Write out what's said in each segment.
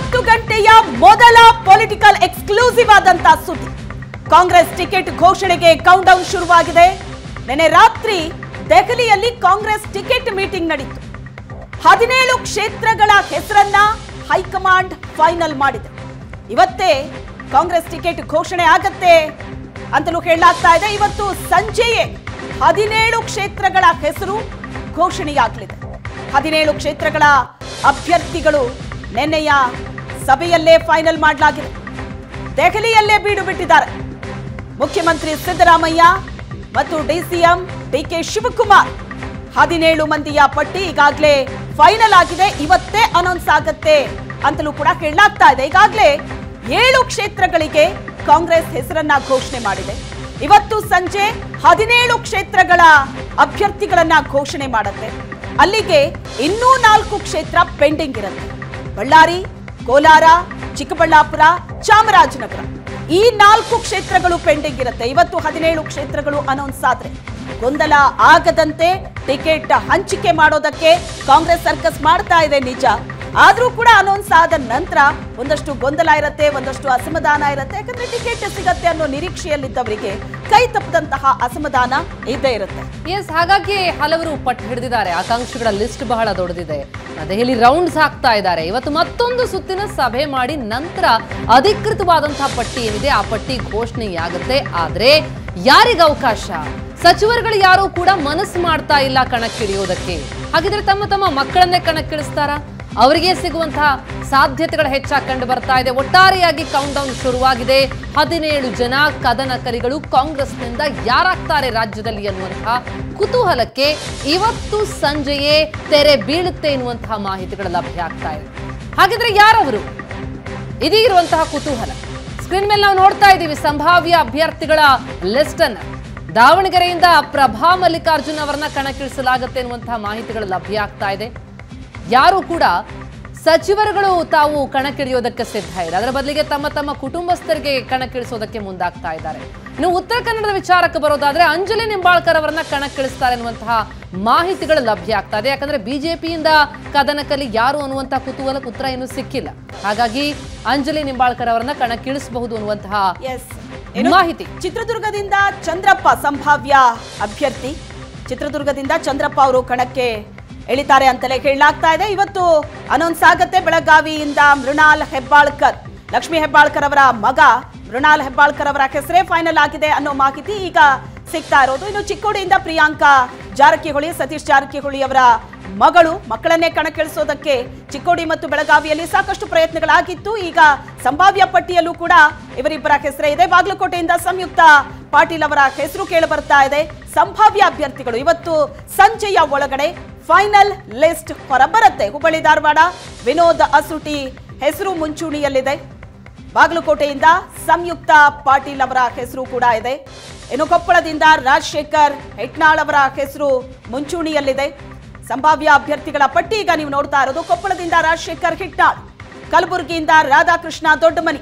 ಒಂಬತ್ತು ಗಂಟೆಯ ಮೊದಲ ಪೊಲಿಟಿಕಲ್ ಎಕ್ಸ್ಕ್ಲೂಸಿವ್ ಆದಂತ ಸುದ್ದಿ ಕಾಂಗ್ರೆಸ್ ಟಿಕೆಟ್ ಘೋಷಣೆಗೆ ಕೌಂಟ್ ಡೌನ್ ಶುರುವಾಗಿದೆ ನಿನ್ನೆ ರಾತ್ರಿ ದೆಹಲಿಯಲ್ಲಿ ಕಾಂಗ್ರೆಸ್ ಟಿಕೆಟ್ ಮೀಟಿಂಗ್ ನಡೀತು ಹದಿನೇಳು ಕ್ಷೇತ್ರಗಳ ಹೆಸರನ್ನ ಹೈಕಮಾಂಡ್ ಫೈನಲ್ ಮಾಡಿದೆ ಇವತ್ತೇ ಕಾಂಗ್ರೆಸ್ ಟಿಕೆಟ್ ಘೋಷಣೆ ಆಗತ್ತೆ ಅಂತಲೂ ಹೇಳಲಾಗ್ತಾ ಇದೆ ಇವತ್ತು ಸಂಜೆಯೇ ಹದಿನೇಳು ಕ್ಷೇತ್ರಗಳ ಹೆಸರು ಘೋಷಣೆಯಾಗಲಿದೆ ಹದಿನೇಳು ಕ್ಷೇತ್ರಗಳ ಅಭ್ಯರ್ಥಿಗಳು ನಿನ್ನೆಯ ಸಭೆಯಲ್ಲೇ ಫೈನಲ್ ಮಾಡಲಾಗಿದೆ ದೆಹಲಿಯಲ್ಲೇ ಬೀಡು ಬಿಟ್ಟಿದ್ದಾರೆ ಮುಖ್ಯಮಂತ್ರಿ ಸಿದ್ದರಾಮಯ್ಯ ಮತ್ತು ಡಿಸಿಎಂ ಡಿಕೆ ಶಿವಕುಮಾರ್ ಹದಿನೇಳು ಮಂದಿಯ ಪಟ್ಟಿ ಈಗಾಗಲೇ ಫೈನಲ್ ಆಗಿದೆ ಇವತ್ತೇ ಅನೌನ್ಸ್ ಆಗತ್ತೆ ಅಂತಲೂ ಕೂಡ ಹೇಳಲಾಗ್ತಾ ಇದೆ ಈಗಾಗಲೇ ಏಳು ಕ್ಷೇತ್ರಗಳಿಗೆ ಕಾಂಗ್ರೆಸ್ ಹೆಸರನ್ನ ಘೋಷಣೆ ಮಾಡಿದೆ ಇವತ್ತು ಸಂಜೆ ಹದಿನೇಳು ಕ್ಷೇತ್ರಗಳ ಅಭ್ಯರ್ಥಿಗಳನ್ನ ಘೋಷಣೆ ಮಾಡುತ್ತೆ ಅಲ್ಲಿಗೆ ಇನ್ನೂ ನಾಲ್ಕು ಕ್ಷೇತ್ರ ಪೆಂಡಿಂಗ್ ಇರುತ್ತೆ ಬಳ್ಳಾರಿ ಕೋಲಾರ ಚಿಕ್ಕಬಳ್ಳಾಪುರ ಚಾಮರಾಜನಗರ ಈ ನಾಲ್ಕು ಕ್ಷೇತ್ರಗಳು ಪೆಂಡಿಂಗ್ ಇರುತ್ತೆ ಇವತ್ತು ಹದಿನೇಳು ಕ್ಷೇತ್ರಗಳು ಅನೌನ್ಸ್ ಆದ್ರೆ ಗೊಂದಲ ಆಗದಂತೆ ಟಿಕೆಟ್ ಹಂಚಿಕೆ ಮಾಡೋದಕ್ಕೆ ಕಾಂಗ್ರೆಸ್ ಸರ್ಕಸ್ ಮಾಡ್ತಾ ಇದೆ ನಿಜ ಆದ್ರೂ ಕೂಡ ಅನೌನ್ಸ್ ಆದ ನಂತರ ಒಂದಷ್ಟು ಗೊಂದಲ ಇರುತ್ತೆ ಒಂದಷ್ಟು ಅಸಮಾಧಾನ ಇರುತ್ತೆ ಯಾಕಂದ್ರೆ ಟಿಕೆಟ್ ಸಿಗತ್ತೆ ಅನ್ನೋ ನಿರೀಕ್ಷೆಯಲ್ಲಿದ್ದವರಿಗೆ ಕೈ ತಪ್ಪದಂತಹ ಅಸಮಾಧಾನ ಇದ್ದೇ ಇರುತ್ತೆ ಎಸ್ ಹಾಗಾಗಿ ಹಲವರು ಪಟ್ಟು ಹಿಡಿದಿದ್ದಾರೆ ಆಕಾಂಕ್ಷಿಗಳ ಲಿಸ್ಟ್ ಬಹಳ ದೊಡ್ಡದಿದೆ ದೆಹಲಿ ರೌಂಡ್ಸ್ ಹಾಕ್ತಾ ಇದ್ದಾರೆ ಇವತ್ತು ಮತ್ತೊಂದು ಸುತ್ತಿನ ಸಭೆ ಮಾಡಿ ನಂತರ ಅಧಿಕೃತವಾದಂತಹ ಪಟ್ಟಿ ಏನಿದೆ ಆ ಪಟ್ಟಿ ಘೋಷಣೆಯಾಗುತ್ತೆ ಆದ್ರೆ ಯಾರಿಗ ಅವಕಾಶ ಸಚಿವರುಗಳು ಯಾರು ಕೂಡ ಮನಸ್ಸು ಮಾಡ್ತಾ ಇಲ್ಲ ಕಣಕ್ಕಿಳಿಯೋದಕ್ಕೆ ಹಾಗಿದ್ರೆ ತಮ್ಮ ತಮ್ಮ ಮಕ್ಕಳನ್ನೇ ಕಣಕ್ಕಿಳಿಸ್ತಾರ ಅವರಿಗೆ ಸಿಗುವಂತಹ ಸಾಧ್ಯತೆಗಳು ಹೆಚ್ಚಾಗಿ ಕಂಡು ಬರ್ತಾ ಇದೆ ಒಟ್ಟಾರೆಯಾಗಿ ಕೌಂಟ್ ಡೌನ್ ಶುರುವಾಗಿದೆ ಹದಿನೇಳು ಜನ ಕದನಕರಿಗಳು ಕಾಂಗ್ರೆಸ್ನಿಂದ ಯಾರಾಗ್ತಾರೆ ರಾಜ್ಯದಲ್ಲಿ ಅನ್ನುವಂತಹ ಕುತೂಹಲಕ್ಕೆ ಇವತ್ತು ಸಂಜೆಯೇ ತೆರೆ ಬೀಳುತ್ತೆ ಎನ್ನುವಂತಹ ಮಾಹಿತಿಗಳು ಲಭ್ಯ ಆಗ್ತಾ ಇದೆ ಹಾಗಿದ್ರೆ ಯಾರವರು ಇದೀಗಿರುವಂತಹ ಕುತೂಹಲ ಸ್ಕ್ರೀನ್ ಮೇಲೆ ನಾವು ನೋಡ್ತಾ ಇದ್ದೀವಿ ಸಂಭಾವ್ಯ ಅಭ್ಯರ್ಥಿಗಳ ಲಿಸ್ಟ್ ಅನ್ನ ದಾವಣಗೆರೆಯಿಂದ ಪ್ರಭಾ ಮಲ್ಲಿಕಾರ್ಜುನ್ ಅವರನ್ನ ಕಣಕ್ಕಿಳಿಸಲಾಗುತ್ತೆ ಎನ್ನುವಂತಹ ಮಾಹಿತಿಗಳು ಲಭ್ಯ ಆಗ್ತಾ ಇದೆ ಯಾರು ಕೂಡ ಸಚಿವರುಗಳು ತಾವು ಕಣಕ್ಕಿಳಿಯೋದಕ್ಕೆ ಸಿದ್ಧ ಇದೆ ಅದರ ಬದಲಿಗೆ ತಮ್ಮ ತಮ್ಮ ಕುಟುಂಬಸ್ಥರಿಗೆ ಕಣಕ್ಕಿಳಿಸೋದಕ್ಕೆ ಮುಂದಾಗ್ತಾ ಇದ್ದಾರೆ ಇನ್ನು ಉತ್ತರ ಕನ್ನಡದ ವಿಚಾರಕ್ಕೆ ಬರೋದಾದ್ರೆ ಅಂಜಲಿ ನಿಂಬಾಳ್ಕರ್ ಅವರನ್ನ ಕಣಕ್ಕಿಳಿಸ್ತಾರೆ ಅನ್ನುವಂತಹ ಮಾಹಿತಿಗಳು ಲಭ್ಯ ಆಗ್ತಾ ಇದೆ ಯಾಕಂದ್ರೆ ಬಿಜೆಪಿಯಿಂದ ಕದನಕಲಿ ಯಾರು ಅನ್ನುವಂತಹ ಕುತೂಹಲಕ್ಕೆ ಉತ್ತರ ಇನ್ನೂ ಸಿಕ್ಕಿಲ್ಲ ಹಾಗಾಗಿ ಅಂಜಲಿ ನಿಂಬಾಳ್ಕರ್ ಅವರನ್ನ ಕಣಕ್ಕಿಳಿಸಬಹುದು ಅನ್ನುವಂತಹ ಎಸ್ ಮಾಹಿತಿ ಚಿತ್ರದುರ್ಗದಿಂದ ಚಂದ್ರಪ್ಪ ಸಂಭಾವ್ಯ ಅಭ್ಯರ್ಥಿ ಚಿತ್ರದುರ್ಗದಿಂದ ಚಂದ್ರಪ್ಪ ಅವರು ಕಣಕ್ಕೆ ಎಳಿತಾರೆ ಅಂತಲೇ ಹೇಳಲಾಗ್ತಾ ಇದೆ ಇವತ್ತು ಅನೌನ್ಸ್ ಆಗತ್ತೆ ಬೆಳಗಾವಿಯಿಂದ ಮೃಣಾಲ್ ಹೆಬ್ಬಾಳ್ಕರ್ ಲಕ್ಷ್ಮೀ ಹೆಬ್ಬಾಳ್ಕರ್ ಅವರ ಮಗ ಮೃಣಾಲ್ ಹೆಬ್ಬಾಳ್ಕರ್ ಅವರ ಹೆಸರೇ ಫೈನಲ್ ಆಗಿದೆ ಅನ್ನೋ ಮಾಹಿತಿ ಈಗ ಸಿಗ್ತಾ ಇರೋದು ಇನ್ನು ಚಿಕ್ಕೋಡಿಯಿಂದ ಪ್ರಿಯಾಂಕಾ ಜಾರಕಿಹೊಳಿ ಸತೀಶ್ ಜಾರಕಿಹೊಳಿ ಅವರ ಮಗಳು ಮಕ್ಕಳನ್ನೇ ಕಣಕ್ಕಿಳಿಸೋದಕ್ಕೆ ಚಿಕ್ಕೋಡಿ ಮತ್ತು ಬೆಳಗಾವಿಯಲ್ಲಿ ಸಾಕಷ್ಟು ಪ್ರಯತ್ನಗಳಾಗಿತ್ತು ಈಗ ಸಂಭಾವ್ಯ ಪಟ್ಟಿಯಲ್ಲೂ ಕೂಡ ಇವರಿಬ್ಬರ ಹೆಸರೇ ಇದೆ ಬಾಗಲಕೋಟೆಯಿಂದ ಸಂಯುಕ್ತ ಪಾಟೀಲ್ ಅವರ ಹೆಸರು ಕೇಳಿ ಬರ್ತಾ ಇದೆ ಸಂಭಾವ್ಯ ಅಭ್ಯರ್ಥಿಗಳು ಇವತ್ತು ಸಂಜೆಯ ಒಳಗಡೆ ಫೈನಲ್ ಲಿಸ್ಟ್ ಹೊರಬರುತ್ತೆ ಹುಬ್ಬಳ್ಳಿ ಧಾರವಾಡ ವಿನೋದ್ ಅಸುಟಿ ಹೆಸರು ಮುಂಚೂಣಿಯಲ್ಲಿದೆ ಬಾಗಲಕೋಟೆಯಿಂದ ಸಂಯುಕ್ತ ಪಾಟೀಲ್ ಅವರ ಹೆಸರು ಕೂಡ ಇದೆ ಇನ್ನು ಕೊಪ್ಪಳದಿಂದ ರಾಜಶೇಖರ್ ಹೆಟ್ನಾಳ್ ಅವರ ಹೆಸರು ಮುಂಚೂಣಿಯಲ್ಲಿದೆ ಸಂಭಾವ್ಯ ಅಭ್ಯರ್ಥಿಗಳ ಪಟ್ಟಿ ಈಗ ನೀವು ನೋಡ್ತಾ ಇರೋದು ಕೊಪ್ಪಳದಿಂದ ರಾಜಶೇಖರ್ ಹಿಟ್ನಾಳ್ ಕಲಬುರಗಿಯಿಂದ ರಾಧಾಕೃಷ್ಣ ದೊಡ್ಡಮನಿ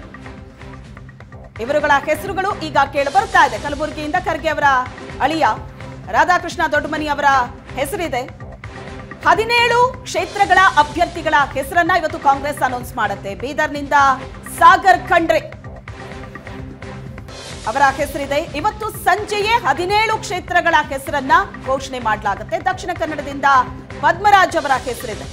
ಇವರುಗಳ ಹೆಸರುಗಳು ಈಗ ಕೇಳಿ ಬರ್ತಾ ಇದೆ ಕಲಬುರಗಿಯಿಂದ ಖರ್ಗೆ ಅವರ ಅಳಿಯ ರಾಧಾಕೃಷ್ಣ ದೊಡ್ಡಮನಿ ಅವರ ಹೆಸರಿದೆ ಹದಿನೇಳು ಕ್ಷೇತ್ರಗಳ ಅಭ್ಯರ್ಥಿಗಳ ಹೆಸರನ್ನ ಇವತ್ತು ಕಾಂಗ್ರೆಸ್ ಅನೌನ್ಸ್ ಮಾಡುತ್ತೆ ಬೀದರ್ನಿಂದ ಸಾಗರ್ ಖಂಡ್ರೆ ಅವರ ಹೆಸರಿದೆ ಇವತ್ತು ಸಂಜೆಯೇ ಹದಿನೇಳು ಕ್ಷೇತ್ರಗಳ ಹೆಸರನ್ನ ಘೋಷಣೆ ಮಾಡಲಾಗುತ್ತೆ ದಕ್ಷಿಣ ಕನ್ನಡದಿಂದ ಪದ್ಮರಾಜ್ ಅವರ ಹೆಸರಿದೆ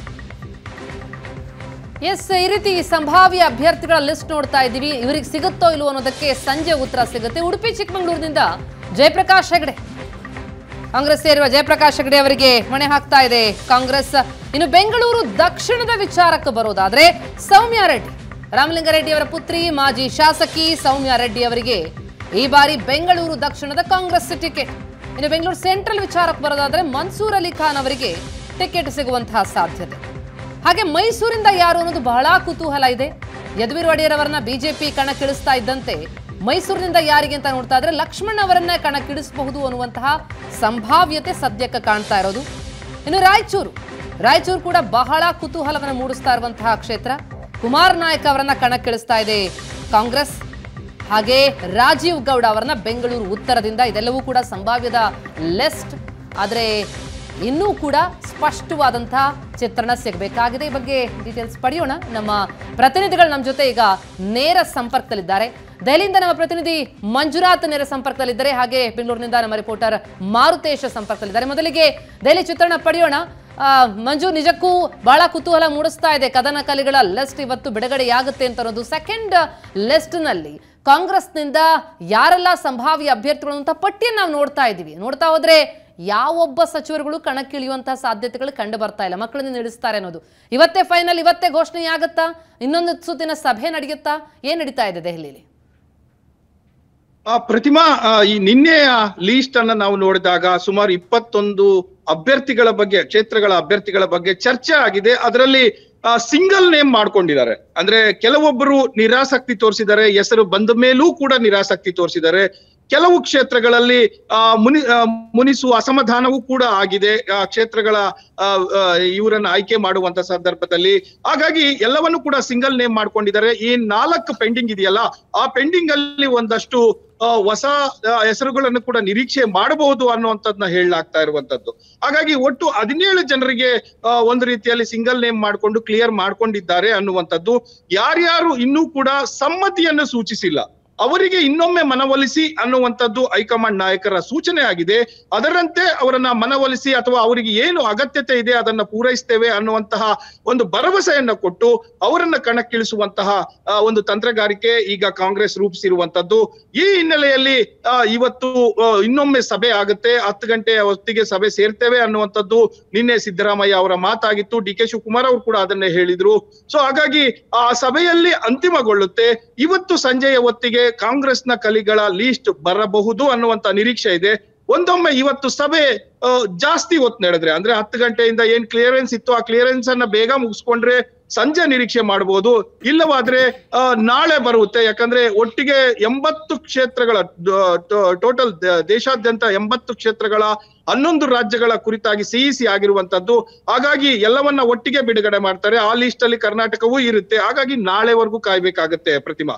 ಎಸ್ ಈ ರೀತಿ ಸಂಭಾವ್ಯ ಅಭ್ಯರ್ಥಿಗಳ ಲಿಸ್ಟ್ ನೋಡ್ತಾ ಇದ್ದೀವಿ ಇವರಿಗೆ ಸಿಗುತ್ತೋ ಇಲ್ವೋ ಅನ್ನೋದಕ್ಕೆ ಸಂಜೆ ಉತ್ತರ ಸಿಗುತ್ತೆ ಉಡುಪಿ ಚಿಕ್ಕಮಗಳೂರಿನಿಂದ ಜಯಪ್ರಕಾಶ್ ಹೆಗಡೆ ಕಾಂಗ್ರೆಸ್ ಸೇರುವ ಜಯಪ್ರಕಾಶ್ ಹೆಗಡೆ ಅವರಿಗೆ ಮಣೆ ಹಾಕ್ತಾ ಇದೆ ಕಾಂಗ್ರೆಸ್ ಇನ್ನು ಬೆಂಗಳೂರು ದಕ್ಷಿಣದ ವಿಚಾರಕ್ಕೆ ಬರೋದಾದ್ರೆ ಸೌಮ್ಯ ರೆಡ್ಡಿ ರಾಮಲಿಂಗಾರೆಡ್ಡಿ ಅವರ ಪುತ್ರಿ ಮಾಜಿ ಶಾಸಕಿ ಸೌಮ್ಯ ರೆಡ್ಡಿ ಅವರಿಗೆ ಈ ಬಾರಿ ಬೆಂಗಳೂರು ದಕ್ಷಿಣದ ಕಾಂಗ್ರೆಸ್ ಟಿಕೆಟ್ ಇನ್ನು ಬೆಂಗಳೂರು ಸೆಂಟ್ರಲ್ ವಿಚಾರಕ್ಕೆ ಬರೋದಾದ್ರೆ ಮನ್ಸೂರ್ ಅಲಿ ಖಾನ್ ಅವರಿಗೆ ಟಿಕೆಟ್ ಸಿಗುವಂತಹ ಸಾಧ್ಯತೆ ಹಾಗೆ ಮೈಸೂರಿಂದ ಯಾರು ಅನ್ನೋದು ಬಹಳ ಕುತೂಹಲ ಇದೆ ಯದುವೀರ್ ಒಡೆಯರ್ ಅವರನ್ನ ಬಿಜೆಪಿ ಕಣಕ್ಕಿಳಿಸ್ತಾ ಇದ್ದಂತೆ ಮೈಸೂರಿನಿಂದ ಯಾರಿಗೆ ಅಂತ ನೋಡ್ತಾ ಇದ್ರೆ ಲಕ್ಷ್ಮಣ್ ಅವರನ್ನ ಕಣಕ್ಕಿಳಿಸಬಹುದು ಅನ್ನುವಂತಹ ಸಂಭಾವ್ಯತೆ ಸದ್ಯಕ್ಕೆ ಕಾಣ್ತಾ ಇರೋದು ಇನ್ನು ರಾಯಚೂರು ರಾಯಚೂರು ಕೂಡ ಬಹಳ ಕುತೂಹಲವನ್ನು ಮೂಡಿಸ್ತಾ ಇರುವಂತಹ ಕ್ಷೇತ್ರ ಕುಮಾರ್ ನಾಯಕ್ ಅವರನ್ನ ಕಣಕ್ಕಿಳಿಸ್ತಾ ಇದೆ ಕಾಂಗ್ರೆಸ್ ಹಾಗೆ ರಾಜೀವ್ ಗೌಡ ಅವರನ್ನ ಬೆಂಗಳೂರು ಉತ್ತರದಿಂದ ಇದೆಲ್ಲವೂ ಕೂಡ ಸಂಭಾವ್ಯದ ಲಿಸ್ಟ್ ಆದರೆ ಇನ್ನೂ ಕೂಡ ಸ್ಪಷ್ಟವಾದಂತಹ ಚಿತ್ರಣ ಸಿಗಬೇಕಾಗಿದೆ ಈ ಬಗ್ಗೆ ಡೀಟೇಲ್ಸ್ ಪಡೆಯೋಣ ನಮ್ಮ ಪ್ರತಿನಿಧಿಗಳು ನಮ್ಮ ಜೊತೆ ಈಗ ನೇರ ಸಂಪರ್ಕದಲ್ಲಿದ್ದಾರೆ ದೆಹಲಿಯಿಂದ ನಮ್ಮ ಪ್ರತಿನಿಧಿ ಮಂಜುನಾಥ್ ನೇರ ಸಂಪರ್ಕದಲ್ಲಿದ್ದಾರೆ ಹಾಗೆ ಬೆಂಗಳೂರಿನಿಂದ ನಮ್ಮ ರಿಪೋರ್ಟರ್ ಮಾರುತೇಶ್ ಸಂಪರ್ಕದಲ್ಲಿದ್ದಾರೆ ಮೊದಲಿಗೆ ದೆಹಲಿ ಚಿತ್ರಣ ಪಡೆಯೋಣ ಆ, ಮಂಜು ನಿಜಕ್ಕೂ ಬಹಳ ಕುತೂಹಲ ಮೂಡಿಸ್ತಾ ಇದೆ ಕದನ ಕಲಿಗಳ ಲಿಸ್ಟ್ ಇವತ್ತು ಬಿಡುಗಡೆಯಾಗುತ್ತೆ ಅಂತ ಅನ್ನೋದು ಸೆಕೆಂಡ್ ಲಿಸ್ಟ್ನಲ್ಲಿ ಕಾಂಗ್ರೆಸ್ನಿಂದ ಯಾರೆಲ್ಲ ಸಂಭಾವ್ಯ ಅಭ್ಯರ್ಥಿಗಳು ಅಂತ ಪಟ್ಟಿಯನ್ನು ನಾವು ನೋಡ್ತಾ ಇದ್ದೀವಿ ನೋಡ್ತಾ ಹೋದ್ರೆ ಯಾವೊಬ್ಬ ಸಚಿವರುಗಳು ಕಣಕ್ಕಿಳಿಯುವಂತಹ ಸಾಧ್ಯತೆಗಳು ಕಂಡು ಬರ್ತಾ ಇಲ್ಲ ಮಕ್ಕಳನ್ನ ನಡೆಸ್ತಾರೆ ಅನ್ನೋದು ಇವತ್ತೇ ಫೈನಲ್ ಇವತ್ತೇ ಘೋಷಣೆ ಆಗುತ್ತಾ ಇನ್ನೊಂದು ಸುತ್ತಿನ ಸಭೆ ನಡೆಯುತ್ತಾ ಏನ್ ನಡೀತಾ ಇದೆ ದೆಹಲಿಯಲ್ಲಿ ಆ ಪ್ರತಿಮಾ ಆ, ಈ ನಿನ್ನೆಯ ಲೀಸ್ಟ್ ಅನ್ನ ನಾವು ನೋಡಿದಾಗ ಸುಮಾರು ಇಪ್ಪತ್ತೊಂದು ಅಭ್ಯರ್ಥಿಗಳ ಬಗ್ಗೆ ಕ್ಷೇತ್ರಗಳ ಅಭ್ಯರ್ಥಿಗಳ ಬಗ್ಗೆ ಚರ್ಚೆ ಆಗಿದೆ ಅದರಲ್ಲಿ ಸಿಂಗಲ್ ನೇಮ್ ಮಾಡ್ಕೊಂಡಿದ್ದಾರೆ ಅಂದ್ರೆ ಕೆಲವೊಬ್ಬರು ನಿರಾಸಕ್ತಿ ತೋರಿಸಿದ್ದಾರೆ ಹೆಸರು ಬಂದ ಮೇಲೂ ಕೂಡ ನಿರಾಸಕ್ತಿ ತೋರಿಸಿದ್ದಾರೆ ಕೆಲವು ಕ್ಷೇತ್ರಗಳಲ್ಲಿ ಆ ಮುನಿ ಆ, ಮುನಿಸುವ ಅಸಮಾಧಾನವೂ ಕೂಡ ಆಗಿದೆ ಆ ಕ್ಷೇತ್ರಗಳ ಆ, ಆ, ಇವರನ್ನ ಆಯ್ಕೆ ಮಾಡುವಂತ ಸಂದರ್ಭದಲ್ಲಿ ಹಾಗಾಗಿ ಎಲ್ಲವನ್ನು ಕೂಡ ಸಿಂಗಲ್ ನೇಮ್ ಮಾಡ್ಕೊಂಡಿದ್ದಾರೆ ಈ ನಾಲ್ಕು ಪೆಂಡಿಂಗ್ ಇದೆಯಲ್ಲ ಆ ಪೆಂಡಿಂಗ್ ಅಲ್ಲಿ ಒಂದಷ್ಟು ಆ, ಹೊಸ ಆ, ಹೆಸರುಗಳನ್ನು ಕೂಡ ನಿರೀಕ್ಷೆ ಮಾಡಬಹುದು ಅನ್ನುವಂಥದ್ದನ್ನ ಹೇಳಲಾಗ್ತಾ ಇರುವಂತದ್ದು ಹಾಗಾಗಿ ಒಟ್ಟು ಹದಿನೇಳು ಜನರಿಗೆ ಆ, ಒಂದು ರೀತಿಯಲ್ಲಿ ಸಿಂಗಲ್ ನೇಮ್ ಮಾಡಿಕೊಂಡು ಕ್ಲಿಯರ್ ಮಾಡ್ಕೊಂಡಿದ್ದಾರೆ ಅನ್ನುವಂಥದ್ದು ಯಾರ್ಯಾರು ಇನ್ನೂ ಕೂಡ ಸಮ್ಮತಿಯನ್ನು ಸೂಚಿಸಿಲ್ಲ ಅವರಿಗೆ ಇನ್ನೊಮ್ಮೆ ಮನವೊಲಿಸಿ ಅನ್ನುವಂಥದ್ದು ಹೈಕಮಾಂಡ್ ನಾಯಕರ ಸೂಚನೆ ಆಗಿದೆ ಅದರಂತೆ ಅವರನ್ನ ಮನವೊಲಿಸಿ ಅಥವಾ ಅವರಿಗೆ ಏನು ಅಗತ್ಯತೆ ಇದೆ ಅದನ್ನ ಪೂರೈಸ್ತೇವೆ ಅನ್ನುವಂತಹ ಒಂದು ಭರವಸೆಯನ್ನ ಕೊಟ್ಟು ಅವರನ್ನ ಕಣಕ್ಕಿಳಿಸುವಂತಹ ಆ, ಒಂದು ತಂತ್ರಗಾರಿಕೆ ಈಗ ಕಾಂಗ್ರೆಸ್ ರೂಪಿಸಿರುವಂತದ್ದು ಈ ಹಿನ್ನೆಲೆಯಲ್ಲಿ ಆ, ಇವತ್ತು ಆ, ಇನ್ನೊಮ್ಮೆ ಸಭೆ ಆಗುತ್ತೆ ಹತ್ತು ಗಂಟೆ ಹೊತ್ತಿಗೆ ಸಭೆ ಸೇರ್ತೇವೆ ಅನ್ನುವಂಥದ್ದು ನಿನ್ನೆ ಸಿದ್ದರಾಮಯ್ಯ ಅವರ ಮಾತಾಗಿತ್ತು ಡಿ ಕೆ ಶಿವಕುಮಾರ್ ಅವರು ಕೂಡ ಅದನ್ನೇ ಹೇಳಿದ್ರು ಸೊ ಹಾಗಾಗಿ ಆ ಸಭೆಯಲ್ಲಿ ಅಂತಿಮಗೊಳ್ಳುತ್ತೆ ಇವತ್ತು ಸಂಜೆಯ ಹೊತ್ತಿಗೆ ಕಾಂಗ್ರೆಸ್ನ ಕಲಿಗಳ ಲೀಸ್ಟ್ ಬರಬಹುದು ಅನ್ನುವಂತ ನಿರೀಕ್ಷೆ ಇದೆ ಒಂದೊಮ್ಮೆ ಇವತ್ತು ಸಭೆ ಆ, ಜಾಸ್ತಿ ಹೊತ್ತು ನಡೆದ್ರೆ ಅಂದ್ರೆ ಹತ್ತು ಗಂಟೆಯಿಂದ ಏನ್ ಕ್ಲಿಯರೆನ್ಸ್ ಇತ್ತು ಆ ಕ್ಲಿಯರೆನ್ಸ್ ಅನ್ನ ಬೇಗ ಮುಗಿಸ್ಕೊಂಡ್ರೆ ಸಂಜೆ ನಿರೀಕ್ಷೆ ಮಾಡಬಹುದು ಇಲ್ಲವಾದ್ರೆ ಆ, ನಾಳೆ ಬರುತ್ತೆ ಯಾಕಂದ್ರೆ ಒಟ್ಟಿಗೆ ಎಂಬತ್ತು ಕ್ಷೇತ್ರಗಳ ಟೋಟಲ್ ದೇಶಾದ್ಯಂತ ಎಂಬತ್ತು ಕ್ಷೇತ್ರಗಳ ಹನ್ನೊಂದು ರಾಜ್ಯಗಳ ಕುರಿತಾಗಿ ಸಿಇಸಿ ಆಗಿರುವಂತದ್ದು ಹಾಗಾಗಿ ಎಲ್ಲವನ್ನ ಒಟ್ಟಿಗೆ ಬಿಡುಗಡೆ ಮಾಡ್ತಾರೆ ಆ ಲಿಸ್ಟ್ ಅಲ್ಲಿ ಕರ್ನಾಟಕವೂ ಇರುತ್ತೆ ಹಾಗಾಗಿ ನಾಳೆವರೆಗೂ ಕಾಯ್ಬೇಕಾಗತ್ತೆ ಪ್ರತಿಮಾ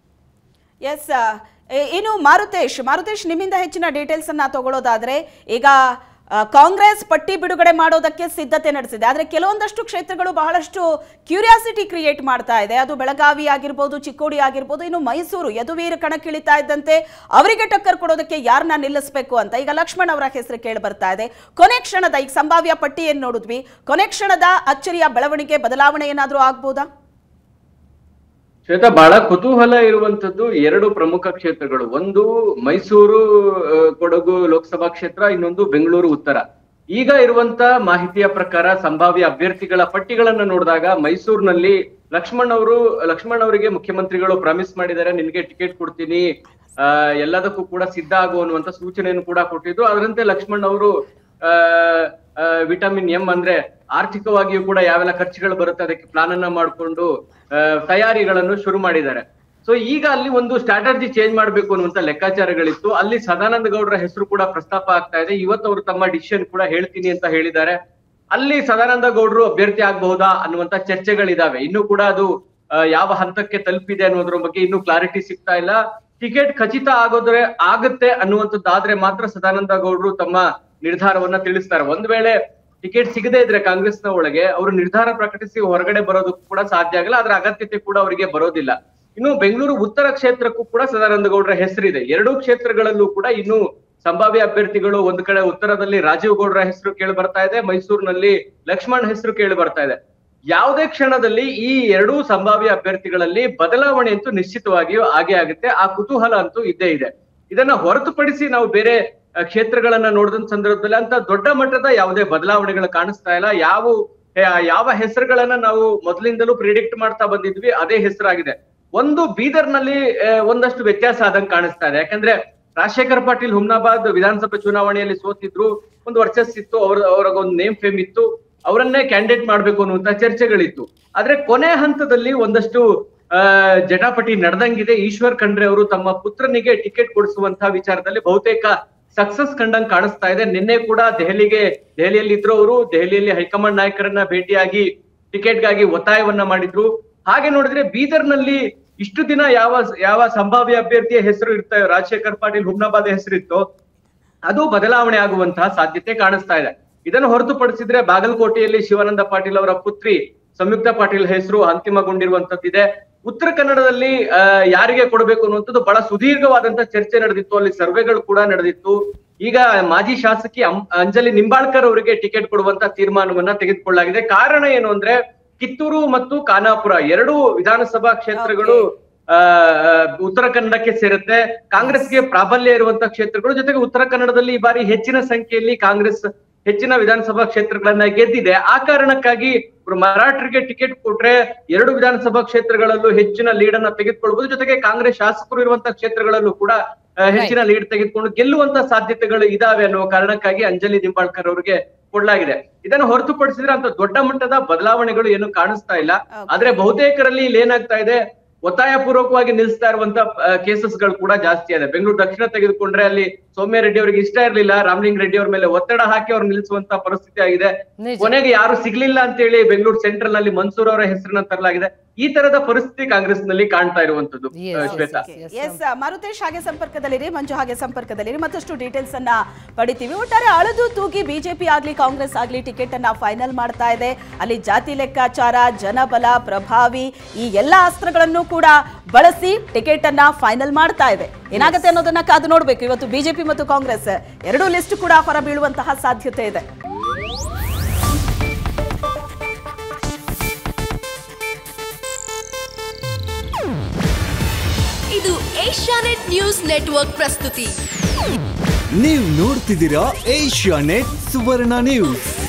ಎಸ್ ಇನ್ನು ಮಾರುತೇಶ್ ಮಾರುತೇಶ್ ನಿಮ್ಮಿಂದ ಹೆಚ್ಚಿನ ಡೀಟೇಲ್ಸ್ ಅನ್ನ ತಗೊಳ್ಳೋದಾದ್ರೆ ಈಗ ಆ, ಕಾಂಗ್ರೆಸ್ ಪಟ್ಟಿ ಬಿಡುಗಡೆ ಮಾಡೋದಕ್ಕೆ ಸಿದ್ಧತೆ ನಡೆಸಿದೆ ಆದ್ರೆ ಕೆಲವೊಂದಷ್ಟು ಕ್ಷೇತ್ರಗಳು ಬಹಳಷ್ಟು ಕ್ಯೂರಿಯಾಸಿಟಿ ಕ್ರಿಯೇಟ್ ಮಾಡ್ತಾ ಇದೆ ಅದು ಬೆಳಗಾವಿ ಆಗಿರ್ಬೋದು ಚಿಕ್ಕೋಡಿ ಆಗಿರ್ಬೋದು ಇನ್ನು ಮೈಸೂರು ಯದುವೀರ್ ಕಣಕ್ಕಿಳಿತಾ ಇದ್ದಂತೆ ಅವರಿಗೆ ಟಕ್ಕರ್ ಕೊಡೋದಕ್ಕೆ ಯಾರನ್ನ ನಿಲ್ಲಿಸಬೇಕು ಅಂತ ಈಗ ಲಕ್ಷ್ಮಣ್ ಅವರ ಹೆಸರು ಕೇಳಿ ಬರ್ತಾ ಇದೆ ಕೊನೆ ಕ್ಷಣದ ಈಗ ಸಂಭಾವ್ಯ ಪಟ್ಟಿ ಏನ್ ನೋಡಿದ್ವಿ ಕೊನೆ ಕ್ಷಣದ ಅಚ್ಚರಿಯ ಬೆಳವಣಿಗೆ ಬದಲಾವಣೆ ಏನಾದ್ರೂ ಆಗ್ಬೋದಾ ಶ್ವೇತಾ ಬಹಳ ಕುತೂಹಲ ಇರುವಂತದ್ದು ಎರಡು ಪ್ರಮುಖ ಕ್ಷೇತ್ರಗಳು ಒಂದು ಮೈಸೂರು ಆ, ಕೊಡಗು ಲೋಕಸಭಾ ಕ್ಷೇತ್ರ ಇನ್ನೊಂದು ಬೆಂಗಳೂರು ಉತ್ತರ ಈಗ ಇರುವಂತ ಮಾಹಿತಿಯ ಪ್ರಕಾರ ಸಂಭಾವ್ಯ ಅಭ್ಯರ್ಥಿಗಳ ಪಟ್ಟಿಗಳನ್ನ ನೋಡಿದಾಗ ಮೈಸೂರಿನಲ್ಲಿ ಲಕ್ಷ್ಮಣ್ ಅವರು ಲಕ್ಷ್ಮಣ್ ಅವರಿಗೆ ಮುಖ್ಯಮಂತ್ರಿಗಳು ಪ್ರಾಮಿಸ್ ಮಾಡಿದ್ದಾರೆ ನಿನ್ಗೆ ಟಿಕೆಟ್ ಕೊಡ್ತೀನಿ ಆ ಎಲ್ಲದಕ್ಕೂ ಕೂಡ ಸಿದ್ಧ ಆಗು ಅನ್ನುವಂತ ಸೂಚನೆಯನ್ನು ಕೂಡ ಕೊಟ್ಟಿದ್ರು ಅದರಂತೆ ಲಕ್ಷ್ಮಣ್ ಅವರು ಆ ಆ, ವಿಟಮಿನ್ ಎಂ ಅಂದ್ರೆ ಆರ್ಥಿಕವಾಗಿಯೂ ಕೂಡ ಯಾವೆಲ್ಲ ಖರ್ಚುಗಳು ಬರುತ್ತೆ ಅದಕ್ಕೆ ಪ್ಲಾನ್ ಅನ್ನ ಮಾಡಿಕೊಂಡು ತಯಾರಿಗಳನ್ನು ಶುರು ಮಾಡಿದ್ದಾರೆ ಸೊ ಈಗ ಅಲ್ಲಿ ಒಂದು ಸ್ಟ್ರಾಟಜಿ ಚೇಂಜ್ ಮಾಡಬೇಕು ಅನ್ನುವಂತ ಲೆಕ್ಕಾಚಾರಗಳಿತ್ತು ಅಲ್ಲಿ ಸದಾನಂದ ಗೌಡರ ಹೆಸರು ಕೂಡ ಪ್ರಸ್ತಾಪ ಆಗ್ತಾ ಇದೆ ಇವತ್ತು ಅವರು ತಮ್ಮ ಡಿಸಿಷನ್ ಕೂಡ ಹೇಳ್ತೀನಿ ಅಂತ ಹೇಳಿದ್ದಾರೆ ಅಲ್ಲಿ ಸದಾನಂದ ಗೌಡರು ಅಭ್ಯರ್ಥಿ ಆಗಬಹುದಾ ಅನ್ನುವಂತ ಚರ್ಚೆಗಳಿದಾವೆ ಇನ್ನು ಕೂಡ ಅದು ಆ, ಯಾವ ಹಂತಕ್ಕೆ ತಲುಪಿದೆ ಅನ್ನೋದ್ರ ಬಗ್ಗೆ ಇನ್ನೂ ಕ್ಲಾರಿಟಿ ಸಿಗ್ತಾ ಇಲ್ಲ ಟಿಕೆಟ್ ಖಚಿತ ಆಗೋದ್ರೆ ಆಗುತ್ತೆ ಅನ್ನುವಂಥದ್ದಾದ್ರೆ ಮಾತ್ರ ಸದಾನಂದ ಗೌಡರು ತಮ್ಮ ನಿರ್ಧಾರವನ್ನ ತಿಳಿಸ್ತಾರೆ ಒಂದ್ ವೇಳೆ ಟಿಕೆಟ್ ಸಿಗದೇ ಇದ್ರೆ ಕಾಂಗ್ರೆಸ್ನ ಒಳಗೆ ಅವರು ನಿರ್ಧಾರ ಪ್ರಕಟಿಸಿ ಹೊರಗಡೆ ಬರೋದಕ್ಕೂ ಕೂಡ ಸಾಧ್ಯ ಆಗಲ್ಲ ಅದರ ಅಗತ್ಯತೆ ಕೂಡ ಅವರಿಗೆ ಬರೋದಿಲ್ಲ ಇನ್ನು ಬೆಂಗಳೂರು ಉತ್ತರ ಕ್ಷೇತ್ರಕ್ಕೂ ಕೂಡ ಸದಾನಂದ ಗೌಡರ ಹೆಸರಿದೆ ಎರಡೂ ಕ್ಷೇತ್ರಗಳಲ್ಲೂ ಕೂಡ ಇನ್ನು ಸಂಭಾವ್ಯ ಅಭ್ಯರ್ಥಿಗಳು ಒಂದ್ ಕಡೆ ಉತ್ತರದಲ್ಲಿ ರಾಜೀವ್ ಗೌಡರ ಹೆಸರು ಕೇಳಿ ಬರ್ತಾ ಇದೆ ಮೈಸೂರಿನಲ್ಲಿ ಲಕ್ಷ್ಮಣ್ ಹೆಸರು ಕೇಳಿ ಬರ್ತಾ ಇದೆ ಯಾವುದೇ ಕ್ಷಣದಲ್ಲಿ ಈ ಎರಡೂ ಸಂಭಾವ್ಯ ಅಭ್ಯರ್ಥಿಗಳಲ್ಲಿ ಬದಲಾವಣೆ ಅಂತೂ ನಿಶ್ಚಿತವಾಗಿಯೂ ಆಗೇ ಆಗುತ್ತೆ ಆ ಕುತೂಹಲ ಅಂತೂ ಇದ್ದೇ ಇದೆ ಇದನ್ನ ಹೊರತುಪಡಿಸಿ ನಾವು ಬೇರೆ ಆ, ಕ್ಷೇತ್ರಗಳನ್ನ ನೋಡಿದ ಸಂದರ್ಭದಲ್ಲಿ ಅಂತ ದೊಡ್ಡ ಮಟ್ಟದ ಯಾವುದೇ ಬದಲಾವಣೆಗಳು ಕಾಣಿಸ್ತಾ ಇಲ್ಲ ಯಾವ ಆ, ಯಾವ ಹೆಸರುಗಳನ್ನ ನಾವು ಮೊದಲಿಂದಲೂ ಪ್ರಿಡಿಕ್ಟ್ ಮಾಡ್ತಾ ಬಂದಿದ್ವಿ ಅದೇ ಹೆಸರಾಗಿದೆ ಒಂದು ಬೀದರ್ನಲ್ಲಿ ಆ, ಒಂದಷ್ಟು ವ್ಯತ್ಯಾಸ ಆದಂಗೆ ಕಾಣಿಸ್ತಾ ಇದೆ ಯಾಕಂದ್ರೆ ರಾಜಶೇಖರ್ ಪಾಟೀಲ್ ಹುಮ್ನಾಬಾದ್ ವಿಧಾನಸಭೆ ಚುನಾವಣೆಯಲ್ಲಿ ಸೋತಿದ್ರು ಒಂದು ವರ್ಚಸ್ ಇತ್ತು ಅವ್ರ ಅವ್ರಿಗೆ ಒಂದು ನೇಮ್ ಫೇಮ್ ಇತ್ತು ಅವರನ್ನೇ ಕ್ಯಾಂಡಿಡೇಟ್ ಮಾಡ್ಬೇಕು ಅನ್ನುವಂತ ಚರ್ಚೆಗಳಿತ್ತು ಆದ್ರೆ ಕೊನೆ ಹಂತದಲ್ಲಿ ಒಂದಷ್ಟು ಆ ಜಟಾಪಟಿ ನಡೆದಂಗಿದೆ ಈಶ್ವರ್ ಖಂಡ್ರೆ ಅವರು ತಮ್ಮ ಪುತ್ರನಿಗೆ ಟಿಕೆಟ್ ಕೊಡಿಸುವಂತಹ ವಿಚಾರದಲ್ಲಿ ಬಹುತೇಕ ಸಕ್ಸಸ್ ಕಂಡಂಗ್ ಕಾಣಿಸ್ತಾ ಇದೆ ನಿನ್ನೆ ಕೂಡ ದೆಹಲಿಗೆ ದೆಹಲಿಯಲ್ಲಿ ಇದ್ರು ಅವರು ದೆಹಲಿಯಲ್ಲಿ ಹೈಕಮಾಂಡ್ ನಾಯಕರನ್ನ ಭೇಟಿಯಾಗಿ ಟಿಕೆಟ್ಗಾಗಿ ಒತ್ತಾಯವನ್ನ ಮಾಡಿದ್ರು ಹಾಗೆ ನೋಡಿದ್ರೆ ಬೀದರ್ನಲ್ಲಿ ಇಷ್ಟು ದಿನ ಯಾವ ಯಾವ ಸಂಭಾವ್ಯ ಅಭ್ಯರ್ಥಿಯ ಹೆಸರು ಇರ್ತಾ ರಾಜಶೇಖರ್ ಪಾಟೀಲ್ ಹುಮ್ನಾಬಾದ್ ಹೆಸರಿತ್ತು ಅದು ಬದಲಾವಣೆ ಆಗುವಂತಹ ಸಾಧ್ಯತೆ ಕಾಣಿಸ್ತಾ ಇದೆ ಇದನ್ನು ಹೊರತುಪಡಿಸಿದ್ರೆ ಬಾಗಲಕೋಟೆಯಲ್ಲಿ ಶಿವಾನಂದ ಪಾಟೀಲ್ ಅವರ ಪುತ್ರಿ ಸಂಯುಕ್ತ ಪಾಟೀಲ್ ಹೆಸರು ಅಂತಿಮಗೊಂಡಿರುವಂತದ್ದಿದೆ ಉತ್ತರ ಕನ್ನಡದಲ್ಲಿ ಆ, ಯಾರಿಗೆ ಕೊಡಬೇಕು ಅನ್ನುವಂಥದ್ದು ಬಹಳ ಸುದೀರ್ಘವಾದಂತ ಚರ್ಚೆ ನಡೆದಿತ್ತು ಅಲ್ಲಿ ಸರ್ವೆಗಳು ಕೂಡ ನಡೆದಿತ್ತು ಈಗ ಮಾಜಿ ಶಾಸಕಿ ಅಂ- ಅಂಜಲಿ ನಿಂಬಾಳ್ಕರ್ ಅವರಿಗೆ ಟಿಕೆಟ್ ಕೊಡುವಂತ ತೀರ್ಮಾನವನ್ನ ತೆಗೆದುಕೊಳ್ಳಲಾಗಿದೆ ಕಾರಣ ಏನು ಅಂದ್ರೆ ಕಿತ್ತೂರು ಮತ್ತು ಖಾನಾಪುರ ಎರಡೂ ವಿಧಾನಸಭಾ ಕ್ಷೇತ್ರಗಳು ಆ, ಆ, ಉತ್ತರ ಕನ್ನಡಕ್ಕೆ ಸೇರುತ್ತೆ ಕಾಂಗ್ರೆಸ್ಗೆ ಪ್ರಾಬಲ್ಯ ಇರುವಂತ ಕ್ಷೇತ್ರಗಳು ಜೊತೆಗೆ ಉತ್ತರ ಕನ್ನಡದಲ್ಲಿ ಈ ಬಾರಿ ಹೆಚ್ಚಿನ ಸಂಖ್ಯೆಯಲ್ಲಿ ಕಾಂಗ್ರೆಸ್ ಹೆಚ್ಚಿನ ವಿಧಾನಸಭಾ ಕ್ಷೇತ್ರಗಳನ್ನ ಗೆದ್ದಿದೆ ಆ ಕಾರಣಕ್ಕಾಗಿ ಇವ್ರು ಮರಾಠರಿಗೆ ಟಿಕೆಟ್ ಕೊಟ್ರೆ ಎರಡು ವಿಧಾನಸಭಾ ಕ್ಷೇತ್ರಗಳಲ್ಲೂ ಹೆಚ್ಚಿನ ಲೀಡ್ ಅನ್ನ ತೆಗೆದುಕೊಳ್ಬಹುದು ಜೊತೆಗೆ ಕಾಂಗ್ರೆಸ್ ಶಾಸಕರು ಇರುವಂತ ಕ್ಷೇತ್ರಗಳಲ್ಲೂ ಕೂಡ ಆ, ಹೆಚ್ಚಿನ ಲೀಡ್ ತೆಗೆದುಕೊಂಡು ಗೆಲ್ಲುವಂತ ಸಾಧ್ಯತೆಗಳು ಇದಾವೆ ಅನ್ನುವ ಕಾರಣಕ್ಕಾಗಿ ಅಂಜಲಿ ನಿಂಬಾಳ್ಕರ್ ಅವರಿಗೆ ಕೊಡ್ಲಾಗಿದೆ ಇದನ್ನು ಹೊರತುಪಡಿಸಿದ್ರೆ ಅಂತ ದೊಡ್ಡ ಮಟ್ಟದ ಬದಲಾವಣೆಗಳು ಏನು ಕಾಣಿಸ್ತಾ ಇಲ್ಲ ಆದ್ರೆ ಬಹುತೇಕರಲ್ಲಿ ಇಲ್ಲಿ ಏನಾಗ್ತಾ ಇದೆ ಒತ್ತಾಯ ಪೂರ್ವಕವಾಗಿ ನಿಲ್ಲಿಸ್ತಾ ಇರುವಂತ ಕೇಸಸ್ ಗಳು ಕೂಡ ಜಾಸ್ತಿ ಇದೆ ಬೆಂಗಳೂರು ದಕ್ಷಿಣ ತೆಗೆದುಕೊಂಡ್ರೆ ಅಲ್ಲಿ ಸೌಮ್ಯ ರೆಡ್ಡಿ ಅವರಿಗೆ ಇಷ್ಟ ಇರಲಿಲ್ಲ ರಾಮಲಿಂಗ ರೆಡ್ಡಿ ಅವ್ರ ಮೇಲೆ ಒತ್ತಡ ಹಾಕಿ ಅವ್ರು ನಿಲ್ಲಿಸುವಂತ ಪರಿಸ್ಥಿತಿ ಆಗಿದೆ ನಿಜ. ಕೊನೆಗೆ ಯಾರು ಸಿಗ್ಲಿಲ್ಲ ಅಂತ ಹೇಳಿ ಬೆಂಗಳೂರು ಸೆಂಟ್ರಲ್ ನಲ್ಲಿ ಮನ್ಸೂರ್ ಅವರ ಹೆಸರನ್ನ ತರಲಾಗಿದೆ ಈ ತರದ ಪರಿಸ್ಥಿತಿ ಕಾಂಗ್ರೆಸ್ ನಲ್ಲಿ ಕಾಣ್ತಾ ಇರುವಂತದ್ದು Yes, ಆ, yes, Shweta yes. S Maruthesh ಹಾಗೆ ಸಂಪರ್ಕದಲ್ಲಿರಿ ಮಂಜು ಹಾಗೆ ಸಂಪರ್ಕದಲ್ಲಿರಿ ಮತ್ತಷ್ಟು ಡೀಟೇಲ್ಸ್ ಅನ್ನ ಪಡಿತೀವಿ ಒಟ್ಟಾರೆ ಅಳದು ತೂಗಿ ಬಿಜೆಪಿ ಆಗ್ಲಿ ಕಾಂಗ್ರೆಸ್ ಆಗ್ಲಿ ಟಿಕೆಟ್ ಅನ್ನ ಫೈನಲ್ ಮಾಡ್ತಾ ಇದೆ ಅಲ್ಲಿ ಜಾತಿ ಲೆಕ್ಕಾಚಾರ ಜನಬಲ ಪ್ರಭಾವಿ ಈ ಎಲ್ಲ ಅಸ್ತ್ರಗಳನ್ನು ಕೂಡ ಬಳಸಿ ಟಿಕೆಟ್ ಅನ್ನ ಫೈನಲ್ ಮಾಡ್ತಾ ಇದೆ ಏನಾಗುತ್ತೆ ಅನ್ನೋದನ್ನ ಕಾದು ನೋಡ್ಬೇಕು ಇವತ್ತು ಬಿಜೆಪಿ ಮತ್ತು ಕಾಂಗ್ರೆಸ್ ಎರಡೂ ಲಿಸ್ಟ್ ಕೂಡ ಹೊರ ಬೀಳುವಂತಹ ಸಾಧ್ಯತೆ ಇದೆ ಇದು ಏಷ್ಯಾನೆಟ್ ನ್ಯೂಸ್ ನೆಟ್ವರ್ಕ್ ಪ್ರಸ್ತುತಿ ನೀವು ನೋಡ್ತಿದ್ದೀರಾ ಏಷ್ಯಾ ನೆಟ್ ಸುವರ್ಣ ನ್ಯೂಸ್